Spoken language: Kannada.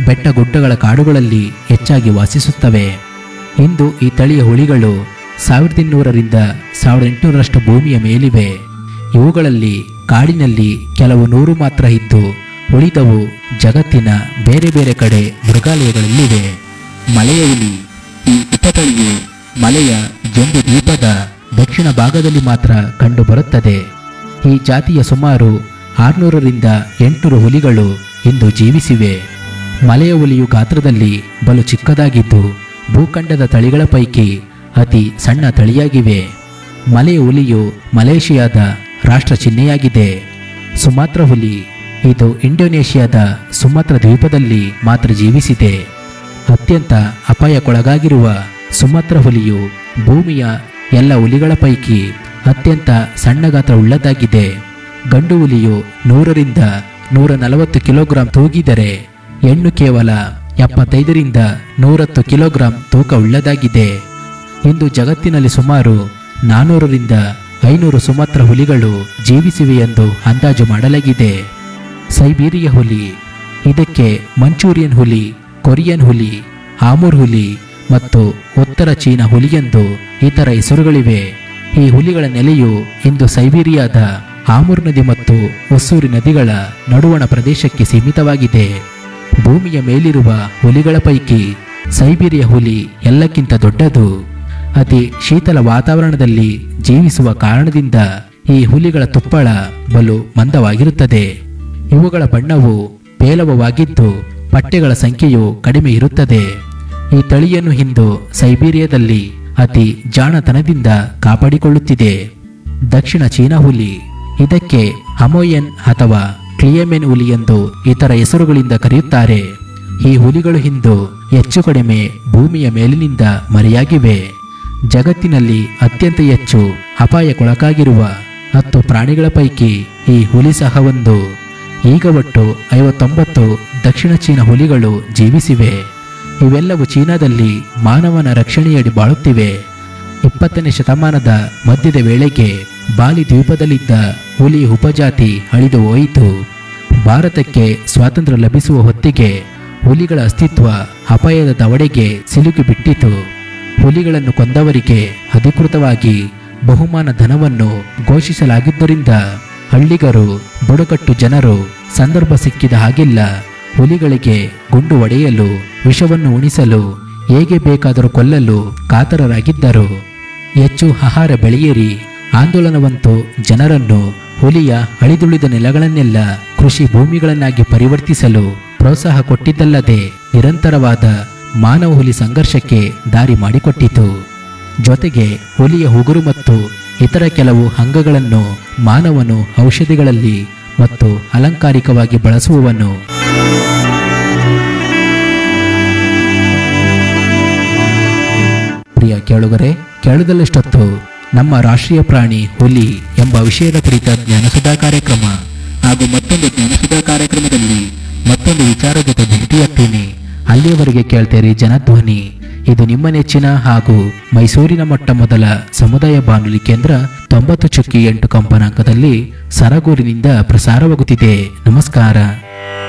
ಬೆಟ್ಟ ಗುಡ್ಡಗಳ ಕಾಡುಗಳಲ್ಲಿ ಹೆಚ್ಚಾಗಿ ವಾಸಿಸುತ್ತವೆ ಇಂದು ಈ ತಳಿಯ ಹುಲಿಗಳು ಸಾವಿರದ ಇನ್ನೂರರಿಂದ ಸಾವಿರದ ಎಂಟುನೂರರಷ್ಟು ಭೂಮಿಯ ಮೇಲಿವೆ ಇವುಗಳಲ್ಲಿ ಕಾಡಿನಲ್ಲಿ ಕೆಲವು ನೂರು ಮಾತ್ರ ಇದ್ದು ಉಳಿದವು ಜಗತ್ತಿನ ಬೇರೆ ಬೇರೆ ಕಡೆ ಮೃಗಾಲಯಗಳಲ್ಲಿವೆ ಮಲೆಯ ಹುಲಿ ಈ ಉಪತಳಿಯು ಮಲೆಯ ಜಂಬು ದ್ವೀಪದ ದಕ್ಷಿಣ ಭಾಗದಲ್ಲಿ ಮಾತ್ರ ಕಂಡುಬರುತ್ತದೆ ಈ ಜಾತಿಯ ಸುಮಾರು ಆರುನೂರರಿಂದ ಎಂಟುನೂರು ಹುಲಿಗಳು ಇಂದು ಜೀವಿಸಿವೆ ಮಲೆಯ ಹುಲಿಯು ಗಾತ್ರದಲ್ಲಿ ಬಲು ಚಿಕ್ಕದಾಗಿದ್ದು ಭೂಖಂಡದ ತಳಿಗಳ ಪೈಕಿ ಅತಿ ಸಣ್ಣ ತಳಿಯಾಗಿವೆ ಮಲೆಯ ಹುಲಿಯು ಮಲೇಷಿಯಾದ ರಾಷ್ಟ್ರ ಚಿಹ್ನೆಯಾಗಿದೆ ಸುಮಾತ್ರ ಹುಲಿ ಇದು ಇಂಡೋನೇಷ್ಯಾದ ಸುಮಾತ್ರ ದ್ವೀಪದಲ್ಲಿ ಮಾತ್ರ ಜೀವಿಸಿದೆ ಅತ್ಯಂತ ಅಪಾಯಕ್ಕೊಳಗಾಗಿರುವ ಸುಮಾತ್ರ ಹುಲಿಯು ಭೂಮಿಯ ಎಲ್ಲ ಹುಲಿಗಳ ಪೈಕಿ ಅತ್ಯಂತ ಸಣ್ಣ ಗಾತ್ರವುಳ್ಳದ್ದಾಗಿದೆ ಗಂಡು ಹುಲಿಯು ನೂರರಿಂದ ನೂರ ನಲವತ್ತು ಕಿಲೋಗ್ರಾಂ ತೂಗಿದರೆ ಹೆಣ್ಣು ಕೇವಲ ಎಪ್ಪತ್ತೈದರಿಂದ ನೂರತ್ತು ಕಿಲೋಗ್ರಾಂ ತೂಕವುಳ್ಳದಾಗಿದೆ ಇಂದು ಜಗತ್ತಿನಲ್ಲಿ ಸುಮಾರು ನಾನ್ನೂರರಿಂದ ಐನೂರು ಸುಮಾತ್ರ ಹುಲಿಗಳು ಜೀವಿಸಿವೆ ಎಂದು ಅಂದಾಜು ಮಾಡಲಾಗಿದೆ ಸೈಬೀರಿಯ ಹುಲಿ ಇದಕ್ಕೆ ಮಂಚೂರಿಯನ್ ಹುಲಿ ಕೊರಿಯನ್ ಹುಲಿ ಆಮೂರ್ ಹುಲಿ ಮತ್ತು ಉತ್ತರ ಚೀನಾ ಹುಲಿಯೆಂದು ಇತರ ಹೆಸರುಗಳಿವೆ ಈ ಹುಲಿಗಳ ನೆಲೆಯು ಇಂದು ಸೈಬೀರಿಯಾದ ಆಮೂರ್ ನದಿ ಮತ್ತು ಒಸ್ಸೂರಿ ನದಿಗಳ ನಡುವಣ ಪ್ರದೇಶಕ್ಕೆ ಸೀಮಿತವಾಗಿದೆ ಭೂಮಿಯ ಮೇಲಿರುವ ಹುಲಿಗಳ ಪೈಕಿ ಸೈಬೀರಿಯ ಹುಲಿ ಎಲ್ಲಕ್ಕಿಂತ ದೊಡ್ಡದು ಅತಿ ಶೀತಲ ವಾತಾವರಣದಲ್ಲಿ ಜೀವಿಸುವ ಕಾರಣದಿಂದ ಈ ಹುಲಿಗಳ ತುಪ್ಪಳ ಬಲು ಮಂದವಾಗಿರುತ್ತದೆ ಇವುಗಳ ಬಣ್ಣವು ಪೇಲವವಾಗಿದ್ದು ಪಟ್ಟೆಗಳ ಸಂಖ್ಯೆಯು ಕಡಿಮೆ ಇರುತ್ತದೆ ಈ ತಳಿಯನ್ನು ಇಂದು ಸೈಬೀರಿಯಾದಲ್ಲಿ ಅತಿ ಜಾಣತನದಿಂದ ಕಾಪಾಡಿಕೊಳ್ಳುತ್ತಿದೆ ದಕ್ಷಿಣ ಚೀನಾ ಹುಲಿ ಇದಕ್ಕೆ ಅಮೋಯನ್ ಅಥವಾ ಕ್ಲಿಯಮೆನ್ ಹುಲಿ ಎಂದು ಇತರ ಹೆಸರುಗಳಿಂದ ಕರೆಯುತ್ತಾರೆ ಈ ಹುಲಿಗಳು ಇಂದು ಹೆಚ್ಚು ಕಡಿಮೆ ಭೂಮಿಯ ಮೇಲಿನಿಂದ ಮರೆಯಾಗಿವೆ ಜಗತ್ತಿನಲ್ಲಿ ಅತ್ಯಂತ ಹೆಚ್ಚು ಅಪಾಯಕ್ಕೊಳಗಾಗಿರುವ ಹತ್ತು ಪ್ರಾಣಿಗಳ ಪೈಕಿ ಈ ಹುಲಿ ಸಹ ಒಂದು ಈಗ ಒಟ್ಟು ಐವತ್ತೊಂಬತ್ತು ದಕ್ಷಿಣ ಚೀನಾ ಹುಲಿಗಳು ಜೀವಿಸಿವೆ ಇವೆಲ್ಲವೂ ಚೀನಾದಲ್ಲಿ ಮಾನವನ ರಕ್ಷಣೆಯಡಿ ಬಾಳುತ್ತಿವೆ ಇಪ್ಪತ್ತನೇ ಶತಮಾನದ ಮಧ್ಯದ ವೇಳೆಗೆ ಬಾಲಿ ದ್ವೀಪದಲ್ಲಿದ್ದ ಹುಲಿ ಉಪಜಾತಿ ಅಳಿದು ಹೋಯಿತು ಭಾರತಕ್ಕೆ ಸ್ವಾತಂತ್ರ್ಯ ಲಭಿಸುವ ಹೊತ್ತಿಗೆ ಹುಲಿಗಳ ಅಸ್ತಿತ್ವ ಅಪಾಯದ ದವಡೆಗೆ ಸಿಲುಕಿ ಬಿಟ್ಟಿತು ಹುಲಿಗಳನ್ನು ಕೊಂದವರಿಗೆ ಅಧಿಕೃತವಾಗಿ ಬಹುಮಾನ ಧನವನ್ನು ಘೋಷಿಸಲಾಗಿದ್ದರಿಂದ ಹಳ್ಳಿಗರು ಬುಡಕಟ್ಟು ಜನರು ಸಂದರ್ಭ ಸಿಕ್ಕಿದ ಹಾಗಿಲ್ಲ ಹುಲಿಗಳಿಗೆ ಗುಂಡು ಹೊಡೆಯಲು ವಿಷವನ್ನು ಉಣಿಸಲು ಹೇಗೆ ಬೇಕಾದರೂ ಕೊಲ್ಲಲು ಕಾತರರಾಗಿದ್ದರು ಹೆಚ್ಚು ಆಹಾರ ಬೆಳೆಯಿರಿ ಆಂದೋಲನವಂತೂ ಜನರನ್ನು ಹುಲಿಯ ಅಳಿದುಳಿದ ನೆಲಗಳನ್ನೆಲ್ಲ ಕೃಷಿ ಭೂಮಿಗಳನ್ನಾಗಿ ಪರಿವರ್ತಿಸಲು ಪ್ರೋತ್ಸಾಹ ಕೊಟ್ಟಿದ್ದಲ್ಲದೆ ನಿರಂತರವಾದ ಮಾನವ ಹುಲಿ ಸಂಘರ್ಷಕ್ಕೆ ದಾರಿ ಮಾಡಿಕೊಟ್ಟಿತು ಜೊತೆಗೆ ಹುಲಿಯ ಉಗುರು ಮತ್ತು ಇತರ ಕೆಲವು ಅಂಗಗಳನ್ನು ಮಾನವನು ಔಷಧಿಗಳಲ್ಲಿ ಮತ್ತು ಅಲಂಕಾರಿಕವಾಗಿ ಬಳಸುವವನು ಪ್ರಿಯ ಕೇಳುಗರೆ ಕೇಳದಲ್ಲಷ್ಟೊತ್ತು ನಮ್ಮ ರಾಷ್ಟ್ರೀಯ ಪ್ರಾಣಿ ಹುಲಿ ಎಂಬ ವಿಷಯದ ಕುರಿತ ಜ್ಞಾನಸುಧಾ ಕಾರ್ಯಕ್ರಮ ಹಾಗೂ ಮತ್ತೊಂದು ಜ್ಞಾನಸುಧಾ ಕಾರ್ಯಕ್ರಮದಲ್ಲಿ ಮತ್ತೊಂದು ವಿಚಾರ ಜೊತೆ ಭೇಟಿಯಾಗ್ತೀನಿ ಅಲ್ಲಿಯವರೆಗೆ ಕೇಳ್ತೇರಿ ಜನಧ್ವನಿ ಇದು ನಿಮ್ಮ ನೆಚ್ಚಿನ ಹಾಗೂ ಮೈಸೂರಿನ ಮೊಟ್ಟ ಮೊದಲ ಸಮುದಾಯ ಬಾನುಲಿ ಕೇಂದ್ರ ತೊಂಬತ್ತು ಚುಕ್ಕಿ ಎಂಟು ಕಂಪನಾಂಕದಲ್ಲಿ ಸರಗೂರಿನಿಂದ ಪ್ರಸಾರವಾಗುತ್ತಿದೆ ನಮಸ್ಕಾರ